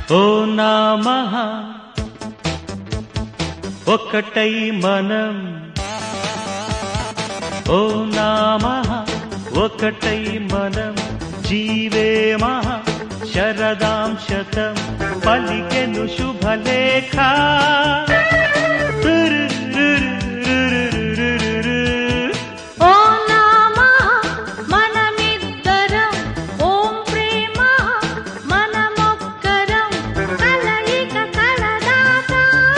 ఓ నామః ఒక్కటై మనం ఓ నామః ఒకటై మనం జీవే మహ శరదాం శతం పలికెను శుభలేఖ ఓ నామః మనమిద్దరం ఓం ప్రేమ మనమొక్కరం కలయిక కలదాత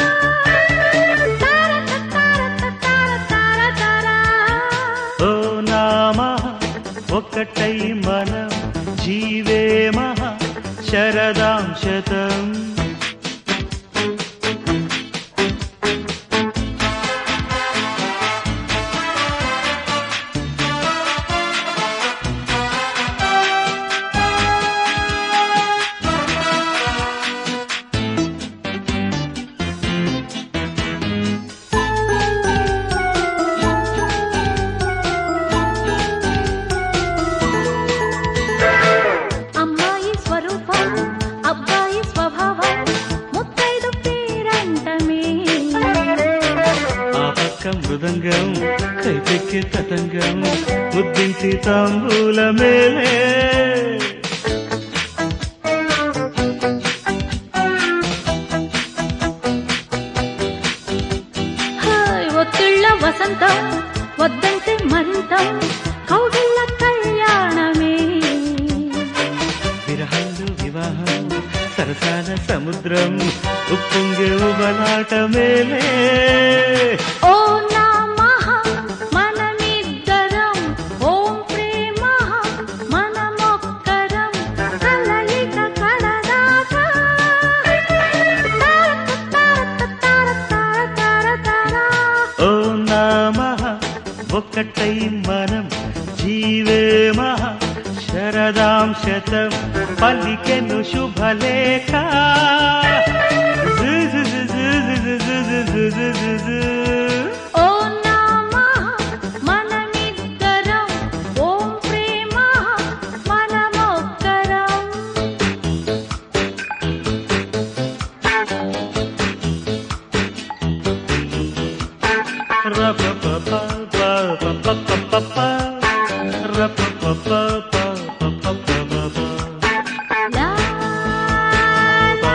తారక తారక తార తార తార ఓ నామః ఒకటై మనం జీవే మహ శరదాం శతం అమ్మాయి స్వరూపం అబ్బాయి స్వభావం ముత్తైదు పేరంటమే ఆ పక్క మృదంగం కైపెక్కి తతంగం ముద్దింటి తాంబూల మేలే హాయ్ ఒత్తిళ్ళ వసంతం వద్దంటే మరింతం కౌగిళ్ళ కళ్యాణమే విరహాలు వివాహం సరసాల సముద్రం ఉప్పొంగే ఉబలాట మేలే ఓ నామః మనమిద్దరం ఓం ప్రేమ మనమొక్కరం కలయిక కలదాత తారక తారక తార తార తార తార ఓ నామః ఒక్కటై మనం జీవే మహ శరదాం శతం పలికెను శుభలేఖ జు జు జు జు జు జు జు జు జు జు. ఓ నామః మనమిద్దరం ఓం ప్రేమ మనమొక్కరం Ra-pa-pa-pa-pa-pa-pa-pa-pa. Ra-pa-pa-pa-pa-pa-pa-pa-pa-pa. లా లా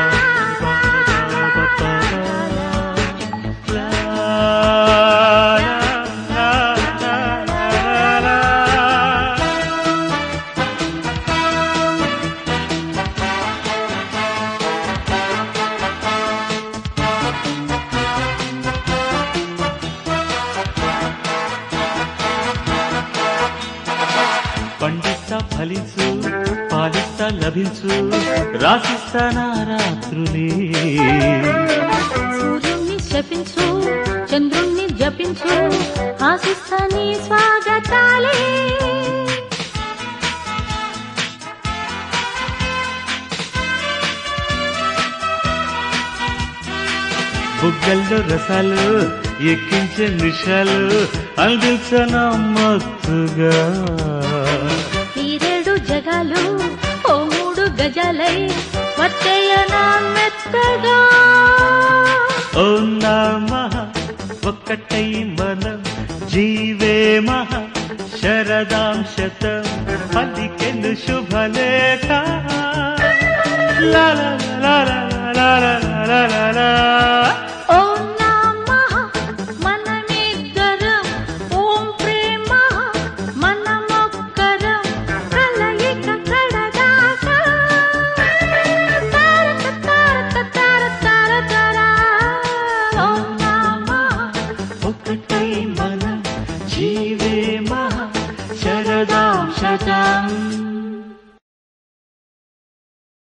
La, la, la, la, la, la. పండిస్తా ఫలించు పాలిస్తా లభించు రాసిస్తా నా రాత్రులే సూర్యుణ్ణి శపించు చంద్రుణ్ణి జపించు ఆశిస్తాని స్వాగతాలే బుగ్గల్లో రసాలు ఎక్కించే నిషాలు అందించన మత్తుగా ఈరేడు జగాలు ఓ మూడు గజాలై వచ్చేయనా మెత్తగా ఓ నామః ఒక్కటై మనం జీవే మహ శరదాం శతం పలికెను శుభలేఖ లా లా లా లా లా లా లా లా లా లా